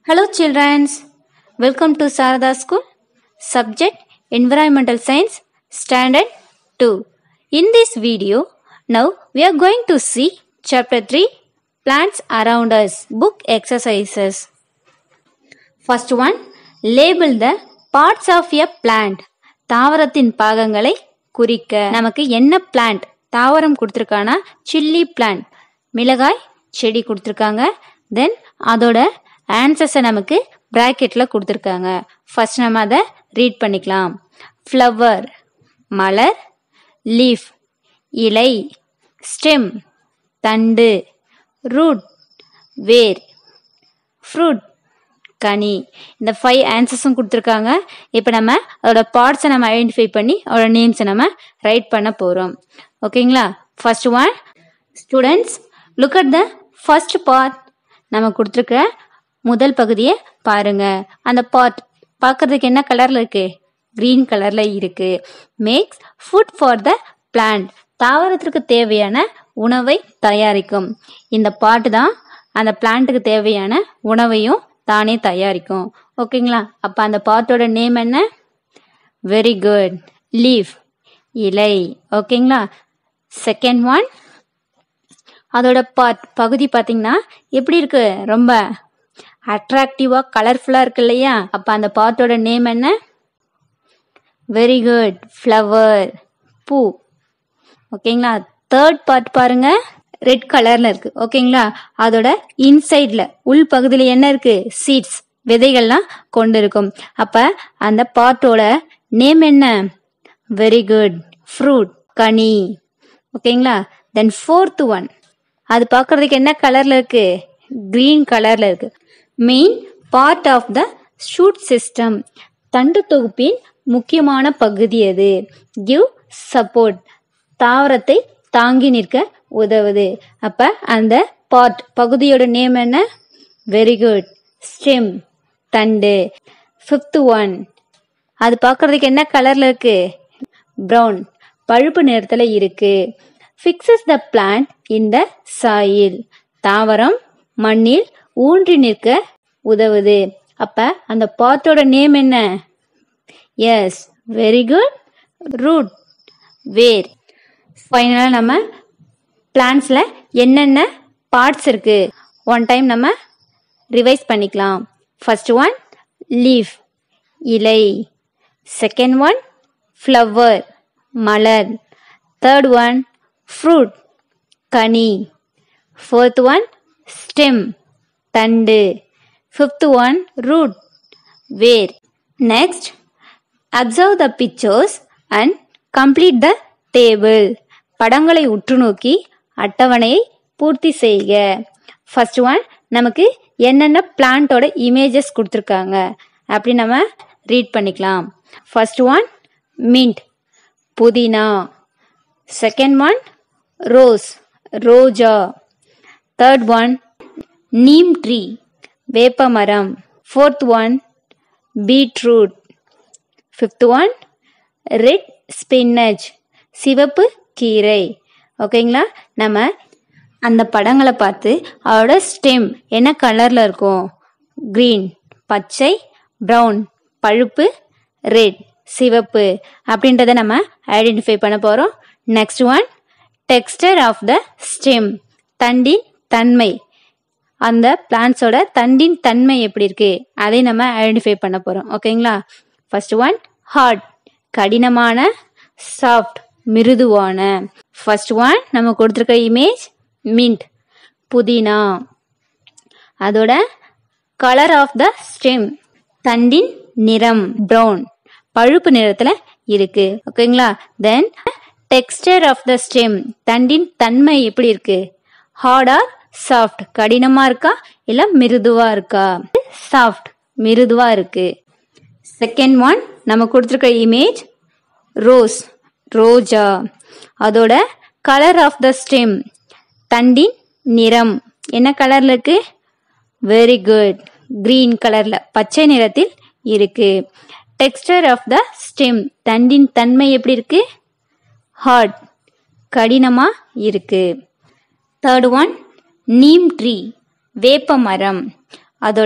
Hello, children. Welcome to Sarada School. Subject Environmental Science, Standard 2. In this video, now we are going to see Chapter 3 Plants Around Us, Book Exercises. First one, label the parts of a plant. தாவரத்தின் பாகங்களை குறிக்க நமக்கு என்ன plant தாவரம் கொடுத்துருக்கானா chilli plant மிளகாய் செடி கொடுத்துருக்காங்க தென் அதோட ஆன்சர்ஸை நமக்கு ப்ராக்கெட்டில் கொடுத்துருக்காங்க ஃபர்ஸ்ட் நம்ம அதை ரீட் பண்ணிக்கலாம் ஃப்ளவர் மலர் லீஃப் இலை ஸ்டெம் தண்டு ரூட் வேர் ஃப்ரூட் கனி இந்த ஃபைவ் ஆன்சர்ஸும் கொடுத்துருக்காங்க இப்போ நம்ம அதோட பார்ட்ஸை நம்ம ஐடென்டிஃபை பண்ணி அதோட நேம்ஸை நம்ம ரைட் பண்ண போகிறோம் ஓகேங்களா first one students look at the first part நம்ம கொடுத்துருக்க முதல் பகுதியை பாருங்க அந்த பார்ட் பார்க்கறதுக்கு என்ன கலர்ல இருக்கு கிரீன் கலர்ல இருக்கு makes food for the plant தாவரத்திற்கு தேவையான உணவை தயாரிக்கும் இந்த பாட்டு தான் அந்த பிளான்ட்டுக்கு தேவையான உணவையும் தானே தயாரிக்கும் ஓகேங்களா அப்ப அந்த பாட்டோட நேம் என்ன வெரி குட் லீஃப் இலை ஓகேங்களா செகண்ட் ஒன் அதோட பார்ட் பகுதி பார்த்தீங்கன்னா எப்படி இருக்கு ரொம்ப அட்ராக்டிவா கலர்ஃபுல்லா இருக்கு இல்லையா அப்ப அந்த பார்ட்டோட நேம் என்ன வெரி குட் ஃப்ளவர் பூ ஓகேங்களா தேர்ட் பார்ட் பாருங்க ரெட் கலர்ல இருக்கு ஓகேங்களா அதோட இன்சைட்ல உள் பகுதியில என்ன இருக்கு சீட்ஸ் விதைகள்லாம் கொண்டு இருக்கும் அப்ப அந்த பார்ட்டோட நேம் என்ன வெரி குட் ஃப்ரூட் கனி ஓகேங்களா தென் ஃபோர்த் ஒன் அது பார்க்கறதுக்கு என்ன கலர்ல இருக்கு கிரீன் கலர்ல இருக்கு main part of the shoot system தண்டு தொகுப்பின் முக்கியமான பகுதி அது கிவ் சப்போர்ட் தாவரத்தை தாங்கி நிற்க உதவுது அப்ப அந்த பார்ட் பகுதியோட நேம் என்ன வெரி குட் ஸ்டெம் தண்டு ஃபிஃப்த் ஒன் அது பார்க்கறதுக்கு என்ன கலர்ல இருக்கு ப்ரௌன் பழுப்பு நிறத்துல இருக்கு fixes the plant in the soil தாவரம் மண்ணில் ஊன்றி நிற்க உதவுது அப்ப அந்த பாட்டோட நேம் என்ன எஸ் வெரி குட் ரூட் வேர் ஃபைனலாக நம்ம பிளான்ஸில் என்னென்ன பார்ட்ஸ் இருக்கு ஒன் டைம் நம்ம ரிவைஸ் பண்ணிக்கலாம் ஃபர்ஸ்ட் ஒன் லீஃப் இலை செகண்ட் ஒன் ஃப்ளவர் மலர் தேர்ட் ஒன் ஃப்ரூட் கனி ஃபோர்த் ஒன் ஸ்டெம் தண்டு ஃபிஃப்த் ஒன் ரூட் வேர் next observe the pictures and complete the table படங்களை உற்று நோக்கி அட்டவணையை பூர்த்தி செய்க ஃபர்ஸ்ட் ஒன் நமக்கு என்னென்ன பிளான்ட்டோட இமேஜஸ் கொடுத்துருக்காங்க அப்படி நம்ம ரீட் பண்ணிக்கலாம் ஃபர்ஸ்ட் ஒன் மின்ட் புதினா செகண்ட் ஒன் ரோஸ் ரோஜா தேர்ட் ஒன் நீம் ட்ரீ வேப்ப மரம் fourth one beetroot fifth one red spinach சிவப்பு கீரை ஓகேங்களா நம்ம அந்த படங்களை பார்த்து அதோட ஸ்டெம் என்ன கலரில் இருக்கும் க்ரீன் பச்சை ப்ரௌன் பழுப்பு ரெட் சிவப்பு அப்படின்றத நம்ம ஐடென்டிஃபை பண்ண போகிறோம் next one texture of the stem தண்டின் தன்மை அந்த பிளான்ஸோட தண்டின் தன்மை எப்படி இருக்கு அதை நம்ம ஐடென்டிஃபை பண்ண போகிறோம் ஓகேங்களா ஃபர்ஸ்ட் ஒன் ஹார்ட் கடினமான சாஃப்ட் மிருதுவான ஃபர்ஸ்ட் ஒன் நம்ம கொடுத்துருக்க இமேஜ் மின்ட் புதினா அதோட கலர் ஆஃப் த ஸ்டெம் தண்டின் நிறம் ப்ரௌன் பழுப்பு நிறத்துல இருக்கு ஓகேங்களா then texture of the stem தண்டின் தன்மை எப்படி இருக்கு ஹார்ட் ஆர் சாஃப்ட் கடினமா இருக்கா இல்ல மிருதுவா இருக்கா சாஃப்ட் மிருதுவா இருக்கு செகண்ட் ஒன் நம்ம கொடுத்துருக்க இமேஜ் ரோஸ் ரோஜா அதோட கலர் ஆஃப் த ஸ்டெம் தண்டின் நிறம் என்ன கலர்ல இருக்கு வெரி குட் கிரீன் கலர்ல பச்சை நிறத்தில் இருக்கு டெக்ஸ்டர் ஆஃப் த ஸ்டெம் தண்டின் தன்மை எப்படி இருக்கு ஹார்ட் கடினமா இருக்கு தேர்ட் ஒன் நீம் ட்ரீ வேப்ப மரம் அதோட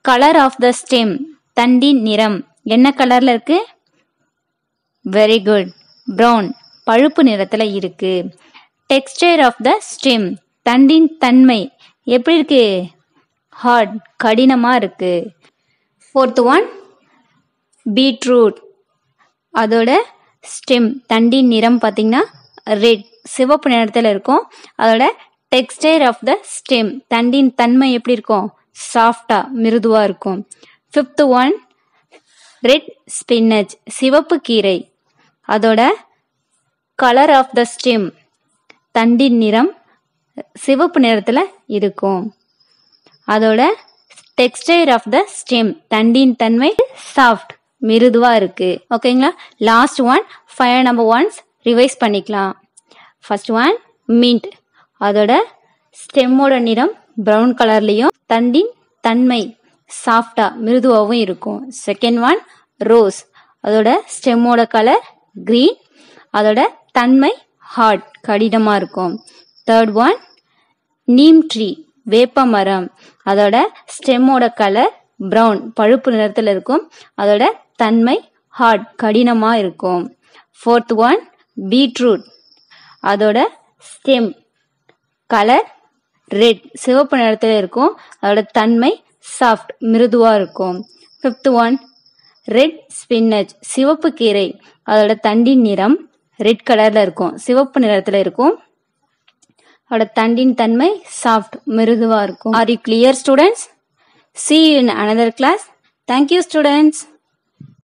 கலர் ஆஃப் த ஸ்டெம் தண்டின் நிறம் என்ன கலர்ல இருக்கு வெரி குட் ப்ரௌன் பழுப்பு நிறத்துல இருக்கு டெக்ஸ்டர் ஆஃப் த ஸ்டெம் தண்டின் தன்மை எப்படி இருக்கு ஹார்ட் கடினமா இருக்கு ஃபோர்த் ஒன் பீட்ரூட் அதோட ஸ்டெம் தண்டின் நிறம் பார்த்தீங்கன்னா ரெட் சிவப்பு நிறத்தில் இருக்கும் அதோட டெக்ஸ்டைர் ஆஃப் த ஸ்டெம் தண்டின் தன்மை எப்படி இருக்கும் சாஃப்டா மிருதுவா இருக்கும் ஃபிஃப்த் ஒன் ரெட் ஸ்பின்னச் சிவப்பு கீரை அதோட கலர் ஆஃப் த ஸ்டெம் தண்டின் நிறம் சிவப்பு நிறத்தில் இருக்கும் அதோட டெக்ஸ்டைர் ஆஃப் த ஸ்டெம் தண்டின் தன்மை சாஃப்ட் மிருதுவா இருக்கு ஓகேங்களா last one five number once revise பண்ணிக்கலாம் ஃபர்ஸ்ட் ஒன் மின்ட் அதோட ஸ்டெம்மோட நிறம் ப்ரௌன் கலர்லயும் தண்டின் தன்மை சாஃப்டா மிருதுவாகவும் இருக்கும் செகண்ட் ஒன் ரோஸ் அதோட ஸ்டெம்மோட கலர் கிரீன் அதோட தன்மை ஹார்ட் கடினமா இருக்கும் தேர்ட் ஒன் நீம் ட்ரீ வேப்ப மரம் அதோட ஸ்டெம்மோட கலர் ப்ரௌன் பழுப்பு நிறத்தில் இருக்கும் அதோட தன்மை ஹார்ட் கடினமா இருக்கும் ஃபோர்த் ஒன் பீட்ரூட் அதோட ஸ்டெம் கலர் ரெட் சிவப்பு நிறத்தில் இருக்கும் அதோட தன்மை சாஃப்ட் மிருதுவா இருக்கும் ஃபிஃப்த் ஒன் ரெட் ஸ்பின்னச் சிவப்பு கீரை அதோட தண்டின் நிறம் ரெட் கலர்ல இருக்கும் சிவப்பு நிறத்துல இருக்கும் அதோட தண்டின் தன்மை சாஃப்ட் மிருதுவா இருக்கும் are you clear students see in another class thank you students